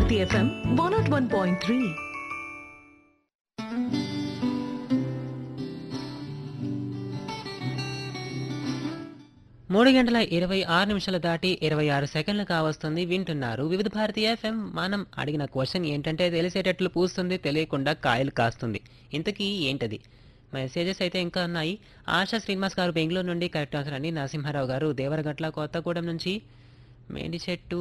Bharati FM one nought one point three మూడు గంటల ఇరవై ఆరు నిమిషాలు దాటి ఇరవై ఆరు సెకండ్లు కావస్తుంది వింటున్నారు వివిధ భారతి ఎఫ్ఎం మనం అడిగిన క్వశ్చన్ ఏంటంటే తెలిసేటట్లు పూస్తుంది తెలియకుండా కాయలు కాస్తుంది ఇంతకీ ఏంటది మెసేజెస్ అయితే ఇంకా ఉన్నాయి ఆశా శ్రీనివాస్ గారు బెంగళూరు నుండి కరెక్ట్ ఆన్సర్ అండి నరసింహారావు గారు దేవరగట్ల కొత్తగూడెం నుంచి మేడి చెట్టు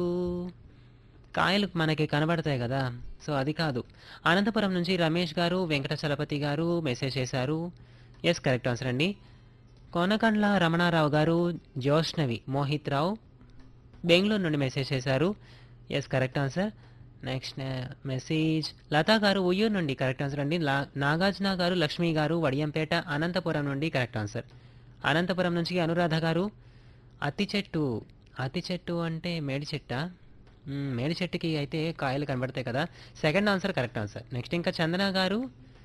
కాయలు మనకి కనబడతాయి కదా సో అది కాదు అనంతపురం నుంచి రమేష్ గారు వెంకట చలపతి గారు మెసేజ్ చేశారు ఎస్ కరెక్ట్ ఆన్సర్ అండి కోనకండ్ల రమణారావు గారు జోష్నవి మోహిత్ రావు బెంగళూరు నుండి మెసేజ్ చేశారు yes correct answer next message Latha garu Uyyuru నుండి కరెక్ట్ ఆన్సర్ అండి లా- నాగార్జున గారు లక్ష్మి గారు వడియంపేట అనంతపురం నుండి కరెక్ట్ ఆన్సర్ అనంతపురం నుంచి అనురాధ గారు అత్తి చెట్టు అత్తి చెట్టు అంటే మేడి చెట్టా మ్మ్, మేడి చెట్టుకి అయితే కాయలు కనబడతాయి కదా second answer correct answer next ఇంకా చందన గారు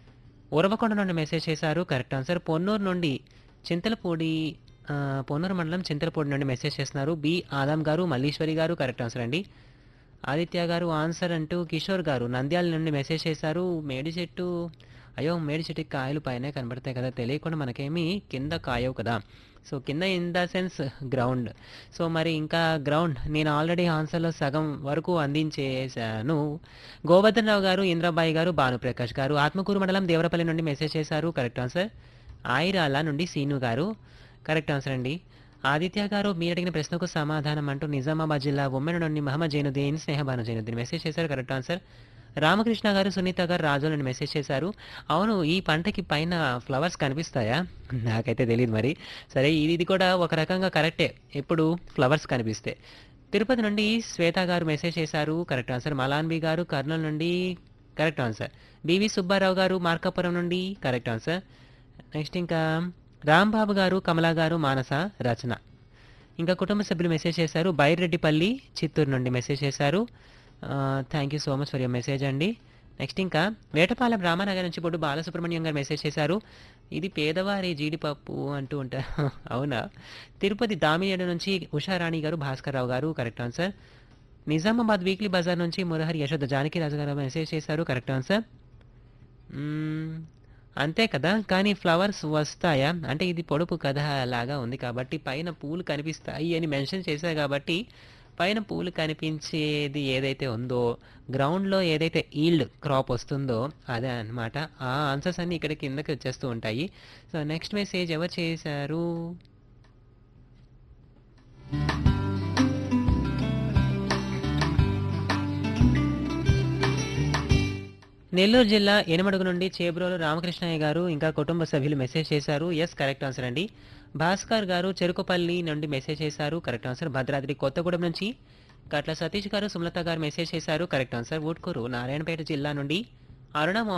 ఉరవకొండ నుండి మెసేజ్ చేశారు కరెక్ట్ ఆన్సర్ పొన్నూరు నుండి చింతలపూడి ఆ, పొన్నూరు మండలం చింతలపూడి నుండి మెసేజ్ చేస్తున్నారు బి ఆదాం గారు మల్లీశ్వరి గారు కరెక్ట్ ఆన్సర్ అండి ఆదిత్య గారు ఆన్సర్ అంటూ కిషోర్ గారు నంద్యాల నుండి మెసేజ్ చేశారు మేడి చెట్టు అయ్యో మేడి చెట్టుకి కాయలు పైనే కనబడతాయి కదా తెలియకుండా మనకేమి కింద కాయవు కదా సో కింద in the sense ground so మరి ఇంకా గ్రౌండ్ నేను ఆల్రెడీ ఆన్సర్లో సగం వరకు అందించేశాను గోవర్ధన్ రావు గారు ఇంద్రాబాయి గారు భానుప్రకాష్ గారు ఆత్మకూరు మండలం దేవరపల్లి నుండి మెసేజ్ చేశారు కరెక్ట్ ఆన్సర్ ఆయిరాల నుండి సీను గారు కరెక్ట్ ఆన్సర్ అండి ఆదిత్య గారు మీరు అడిగిన ప్రశ్నకు సమాధానం అంటూ నిజామాబాద్ జిల్లా ఉమ్మెన నుండి మహమ్మద్ జైనుద్దీన్ స్నేహబాను జైనుద్దీన్ మెసేజ్ చేశారు కరెక్ట్ ఆన్సర్ రామకృష్ణ గారు సునీత గారు రాజు నుండి మెసేజ్ చేశారు అవును ఈ పంటకి పైన ఫ్లవర్స్ కనిపిస్తాయా నాకైతే తెలియదు మరి సరే ఇది ఇది కూడా ఒక రకంగా కరెక్టే ఎప్పుడు ఫ్లవర్స్ కనిపిస్తే తిరుపతి నుండి శ్వేత గారు మెసేజ్ చేశారు కరెక్ట్ ఆన్సర్ మలాన్బి గారు కర్నూలు నుండి కరెక్ట్ ఆన్సర్ బివి సుబ్బారావు గారు మార్కాపురం నుండి కరెక్ట్ ఆన్సర్ నెక్స్ట్ ఇంకా రాంబాబు గారు కమలా గారు మానస రచన ఇంకా కుటుంబ సభ్యులు మెసేజ్ చేశారు బైరెడ్డిపల్లి చిత్తూరు నుండి మెసేజ్ చేశారు thank you so much for your message అండి నెక్స్ట్ ఇంకా వేటపాలెం రామానగర్ నుంచి బొడ్డు బాలసుబ్రహ్మణ్యం గారు మెసేజ్ చేశారు ఇది పేదవారి జీడిపప్పు అంటూ ఉంటారు అవునా తిరుపతి దామినేడు నుంచి ఉషారాణి గారు Bhaskar Rao garu correct answer Nizamabad weekly బజార్ నుంచి మురహరి యశోద జానకి రాజు గారు మెసేజ్ చేశారు కరెక్ట్ ఆన్సర్ మ్మ్, అంతే కదా కానీ ఫ్లవర్స్ వస్తాయా అంటే ఇది పొడుపు కథ లాగా ఉంది కాబట్టి పైన పూలు కనిపిస్తాయి అని మెన్షన్ చేశారు కాబట్టి పైన పూలు కనిపించేది ఏదైతే ఉందో గ్రౌండ్లో ఏదైతే ఈల్డ్ క్రాప్ వస్తుందో అదే అన్నమాట ఆ ఆన్సర్స్ అన్ని ఇక్కడ కిందకి వచ్చేస్తూ ఉంటాయి సో నెక్స్ట్ మెసేజ్ ఎవరు చేశారు నెల్లూరు జిల్లా ఎనమడుగు నుండి చేబ్రోలు రామకృష్ణయ్య గారు ఇంకా కుటుంబ సభ్యులు మెసేజ్ చేశారు ఎస్ కరెక్ట్ ఆన్సర్ అండి భాస్కర్ గారు చెరుకుపల్లి నుండి మెసేజ్ చేశారు కరెక్ట్ ఆన్సర్ భద్రాద్రి కొత్తగూడెం నుంచి కట్ల సతీష్ గారు సుమలత గారు మెసేజ్ చేశారు కరెక్ట్ ఆన్సర్ ఊట్కూరు నారాయణపేట జిల్లా నుండి అరుణ మోహన్